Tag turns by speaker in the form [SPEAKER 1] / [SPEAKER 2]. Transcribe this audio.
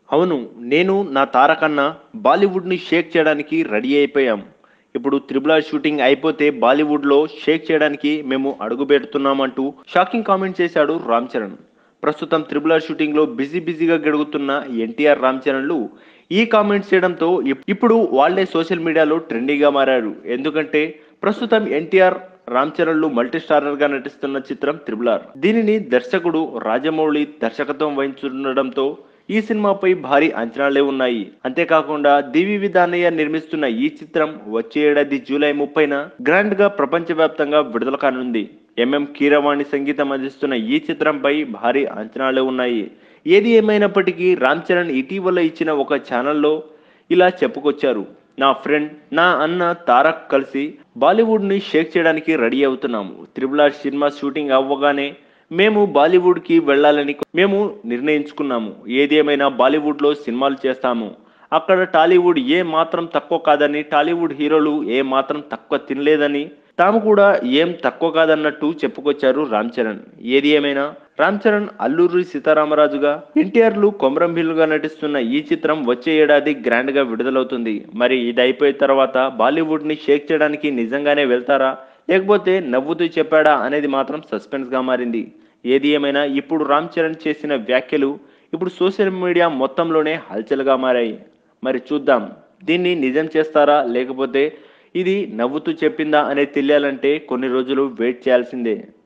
[SPEAKER 1] అవును నేను నా తారకన్న బాలీవుడ్ని షేక్ చేయడానికి రెడీ అయిపోయాం ఇప్పుడు త్రిబుల్ ఆర్ షూటింగ్ అయిపోతే బాలీవుడ్లో షేక్ చేయడానికి మేము అడుగు పెడుతున్నామంటూ షాకింగ్ కామెంట్ చేశాడు రామ్ చరణ్ ప్రస్తుతం త్రిబుల్ ఆర్ షూటింగ్లో బిజీ బిజీగా గడుగుతున్న ఎన్టీఆర్ రామ్ చరణ్లు ఈ కామెంట్స్ చేయడంతో ఇప్- ఇప్పుడు వాళ్ళే సోషల్ మీడియాలో ట్రెండీగా మారారు ఎందుకంటే ప్రస్తుతం ఎన్టీఆర్ రామ్ చరణ్లు మల్టీ స్టారర్ గా నటిస్తున్న చిత్రం త్రిబుల్ ఆర్ దీనిని దర్శకుడు రాజమౌళి దర్శకత్వం వహించుండడంతో ఈ సినిమాపై భారీ అంచనాలే ఉన్నాయి అంతేకాకుండా దివి విధానయ్య నిర్మిస్తున్న ఈ చిత్రం వచ్చే ఏడాది జూలై ముప్పైన గ్రాండ్ గా ప్రపంచవ్యాప్తంగా విడుదల కానుంది ఎంఎం కీరవాణి సంగీతం అందిస్తున్న ఈ చిత్రంపై భారీ అంచనాలే ఉన్నాయి ఏది ఏమైనప్పటికీ రామ్ చరణ్ ఇటీవల ఇచ్చిన ఒక ఛానల్లో ఇలా చెప్పుకొచ్చారు నా ఫ్రెండ్ నా అన్న తారక్ కలిసి బాలీవుడ్ ని షేక్ చేయడానికి రెడీ అవుతున్నాము త్రిబుల్ ఆర్ సినిమా షూటింగ్ అవ్వగానే మేము బాలీవుడ్ కి వెళ్ళాలని మేము నిర్ణయించుకున్నాము ఏది ఏమైనా బాలీవుడ్ లో సినిమాలు చేస్తాము అక్కడ టాలీవుడ్ ఏ మాత్రం తక్కువ కాదని టాలీవుడ్ హీరోలు ఏ మాత్రం తక్కువ తినలేదని తాము కూడా ఏం తక్కువ కాదన్నట్టు చెప్పుకొచ్చారు రామ్ చరణ్ ఏది ఏమైనా రామ్ చరణ్ అల్లూరి సీతారామరాజుగా ఎన్టీఆర్లు కొమరంభీలుగా నటిస్తున్న ఈ చిత్రం వచ్చే ఏడాది గ్రాండ్ గా విడుదలవుతుంది మరి ఇది అయిపోయిన తర్వాత బాలీవుడ్ ని షేక్ చేయడానికి నిజంగానే వెళ్తారా లేకపోతే నవ్వుతూ చెప్పాడా అనేది మాత్రం సస్పెన్స్ గా మారింది ఏది ఏమైనా ఇప్పుడు రామ్ చరణ్ చేసిన వ్యాఖ్యలు ఇప్పుడు సోషల్ మీడియా మొత్తంలోనే హల్చల్గా మారాయి మరి చూద్దాం దీన్ని నిజం చేస్తారా లేకపోతే ఇది నవ్వుతూ చెప్పిందా అనేది తెలియాలంటే కొన్ని రోజులు వెయిట్ చేయాల్సిందే